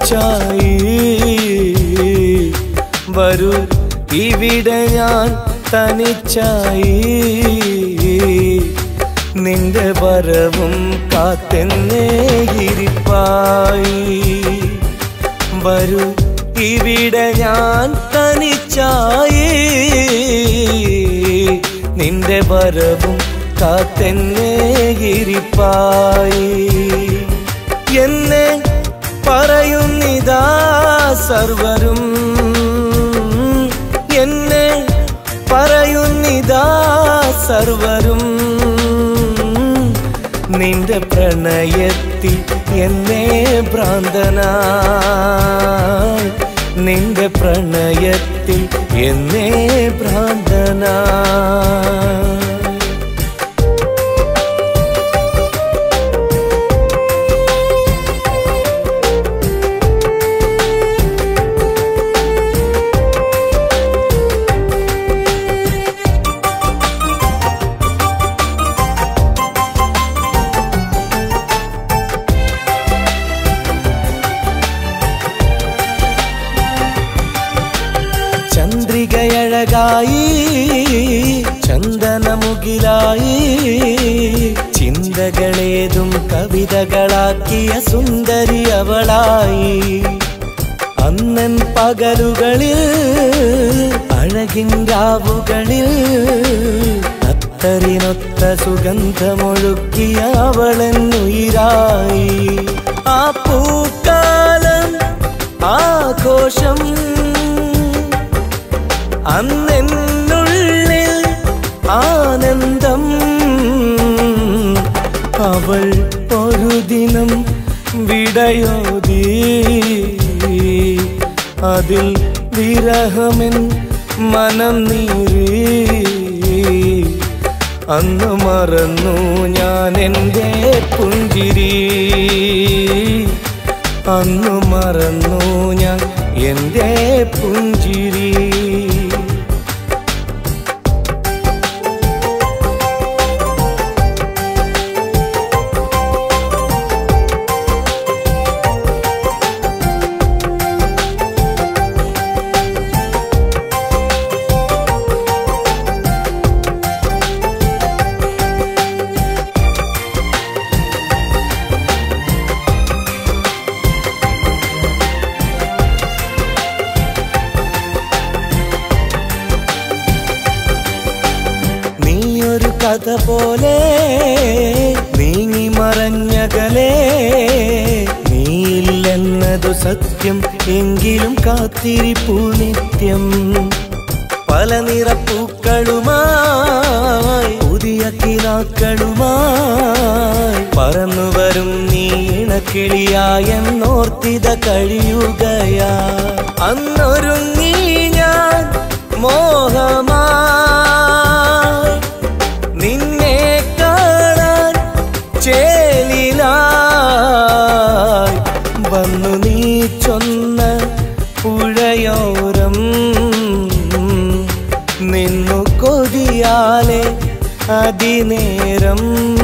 തനിച്ചായി വരൂ ഇവിടെ ഞാൻ തനിച്ചായി നിന്റെ വരവും കാത്തെന്നേ ഇരിപ്പായി വരൂ ഇവിടെ ഞാൻ തനിച്ചായി നിന്റെ വരവും കാത്തെന്നേ ഇരിപ്പായി എന്നെ പറയുന്നിതാ സർവരും എന്നെ പറയുന്നിതാ സർവരും നിന്റെ പ്രണയത്തിൽ എന്നെ ഭ്രാന്തനായി നിന്റെ പ്രണയത്തിൽ എന്നെ ഭ്രാന്തനായി ചന്ദ്രികയഴകായി ചന്ദനമുകിലായി ചിന്തകളേതും കവിതകളാക്കിയ സുന്ദരി അവളായി അന്നൻ പകലുകളിൽ അഴകിൻ രാവുകളിൽ അത്തറിനൊത്ത സുഗന്ധമൊഴുക്കിയ അവളെന്നുയിരായി ആ പൂക്കാലം ആഘോഷം അന്നെന്നുള്ളിൽ ആനന്ദം അവൾ ഒരു ദിനം വിടയോതി അതിൽ വിരഹമെൻ മനം നീറി അന്ന് മറന്നു ഞാൻ എൻ്റെ പുഞ്ചിരി അന്ന് മറന്നു ഞാൻ എൻ്റെ പുഞ്ചിരി നീയൊരു കഥ പോലെ നീങ്ങി മറഞ്ഞകലേ നീയില്ലെന്നതു സത്യം എങ്കിലും കാത്തിരിപ്പു നിത്യം പല നിറപ്പൂക്കളുമായി പുതിയ കിനാക്കളുമായി പറന്നു വരും നീ ഇണക്കിളിയായെന്നോർത്തിത കഴിയുകയാ അന്നൊരുങ്ങി ഞാൻ മോഹമായി നിന്നെ കാണാൻ ചേലിലായി വന്നു നീ ചൊന്ന പുഴയോരം നിന്നു കൊതിയാലെ അതിനേരം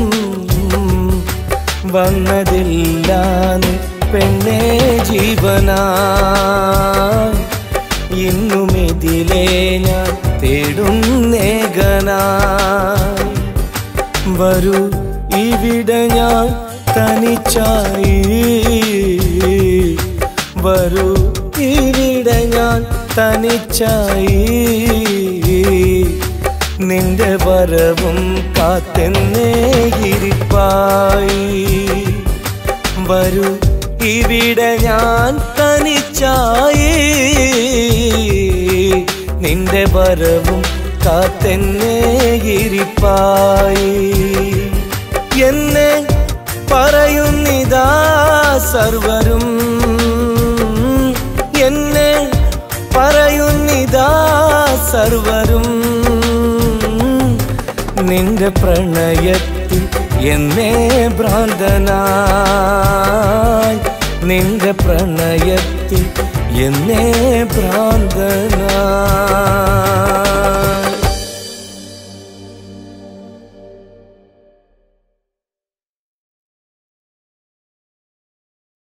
വന്നതില്ല നീ പെണ്ണേ ജീവനാ ഇന്നും ഇതിലേ ഞാൻ തേടും നേകനായി വരൂ ഇവിടെ ഞാൻ തനിച്ചായി വരൂ ഇവിടെ ഞാൻ തനിച്ചായി നിന്റെ വരവും കാത്തെന്നേ ഇരിപ്പായി വരൂ ഇവിടെ ഞാൻ തനിച്ചായി നിന്റെ വരവും കാത്തെന്നേ ഇരിപ്പായി എന്നെ പറയുന്നിതാ സർവരും എന്നെ പറയുന്നിതാ സർവരും നിന്റെ പ്രണയത്തിൽ എന്നെ ഭ്രാന്തനായി നിന്റെ പ്രണയത്തിൽ എന്നെ ഭ്രാന്തനായി